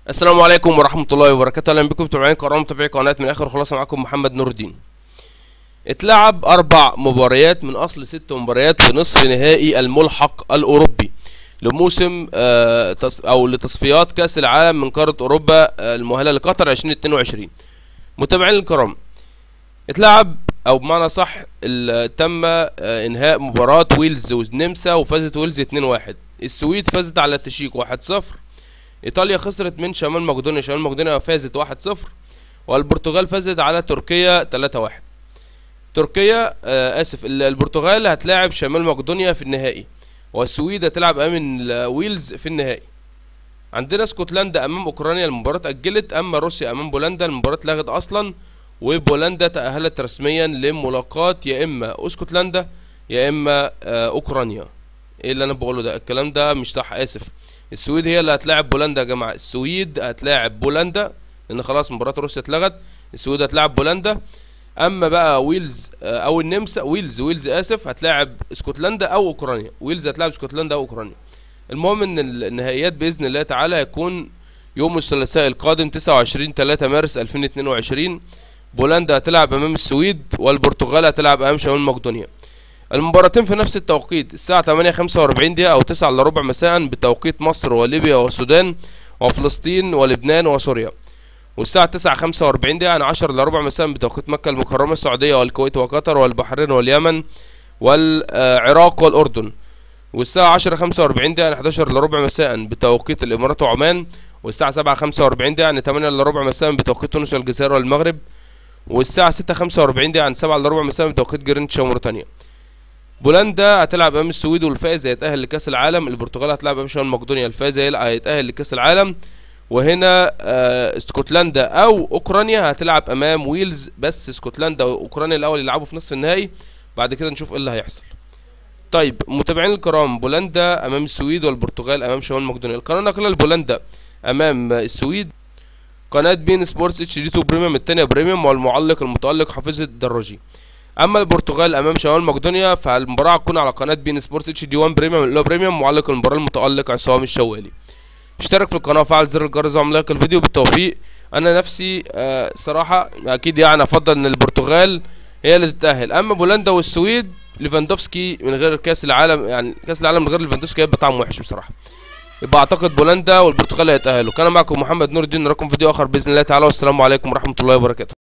السلام عليكم ورحمة الله وبركاته أهلا بكم متابعين قناة متابعي قناة من آخر خلاصة معاكم محمد نور الدين اتلعب أربع مباريات من أصل ست مباريات في نصف نهائي الملحق الأوروبي لموسم آه تص- أو لتصفيات كأس العالم من قارة أوروبا آه، المؤهلة لقطر 2022 متابعين الكرام اتلعب او بمعنى صح ال- تم آه، انهاء مباراة ويلز والنمسا وفازت ويلز 2-1 السويد فازت على التشيك 1-0 ايطاليا خسرت من شمال مقدونيا شمال مقدونيا فازت 1-0 والبرتغال فازت على تركيا 3-1 تركيا آه اسف ال- البرتغال هتلاعب شمال مقدونيا في النهائي والسويد هتلعب امام ال- ويلز في النهائي عندنا اسكتلندا امام اوكرانيا المباراة اتأجلت اما روسيا امام بولندا المباراة اتلغت اصلا وبولندا تأهلت رسميا لملاقاة يا اما اسكتلندا يا اما آه اوكرانيا ايه اللي انا بقوله ده الكلام ده مش صح اسف السويد هي اللي هتلاعب بولندا يا جماعه السويد هتلاعب بولندا لان خلاص مباراه روسيا اتلغت السويد هتلاعب بولندا اما بقى ويلز آه، او النمسا ويلز ويلز اسف هتلاعب اسكتلندا او اوكرانيا ويلز هتلاعب اسكتلندا او اوكرانيا المهم ان النهائيات باذن الله تعالى هيكون يوم الثلاثاء القادم 29 3 مارس 2022 بولندا هتلعب امام السويد والبرتغال هتلعب امام شمال مقدونيا المباراتين في نفس التوقيت الساعة 8:45 دقيقة أو 9 إلا ربع مساء بتوقيت مصر وليبيا والسودان وفلسطين ولبنان وسوريا والساعة 9:45 دقيقة يعني 10 إلا ربع مساء بتوقيت مكة المكرمة السعودية والكويت وقطر والبحرين واليمن والعراق والأردن والساعة 10:45 دقيقة يعني 11 إلا ربع مساء بتوقيت الإمارات وعمان والساعة 7:45 دقيقة يعني 8 إلا ربع مساء بتوقيت تونس والجزائر والمغرب والساعة 6:45 دقيقة يعني 7 إلا ربع مساء بتوقيت جرينتش وموريتانيا بولندا هتلعب امام السويد والفائز هيتأهل لكأس العالم البرتغال هتلعب امام شمال مقدونيا الفائز هيل- هيتأهل لكأس العالم وهنا آه اسكتلندا او اوكرانيا هتلعب امام ويلز بس اسكتلندا واوكرانيا الاول يلعبوا في نصف النهائي بعد كده نشوف ايه اللي هيحصل طيب متابعين الكرام بولندا امام السويد والبرتغال امام شمال مقدونيا القناه ناقله لبولندا امام السويد قناه بين سبورتس اتش دي 2 بريميوم الثانيه بريميوم والمعلق المتالق حافظ الدراجي اما البرتغال امام شمال مقدونيا فالمباراه هتكون على قناه بين سبورتس اتش دي 1 بريميوم اللي هو بريميوم معلق المباراه المتالق عصام الشوالي اشترك في القناه وفعل زر الجرس وعمل لايك الفيديو بالتوفيق انا نفسي آه صراحه اكيد يعني افضل ان البرتغال هي اللي تتاهل اما بولندا والسويد ليفاندوفسكي من غير كاس العالم يعني كاس العالم من غير ليفاندوفسكي هيبقى طعم وحش بصراحه يبقى اعتقد بولندا والبرتغال هيتاهلوا كان معكم محمد نور الدين نراكم فيديو اخر باذن الله تعالى والسلام عليكم ورحمه الله وبركاته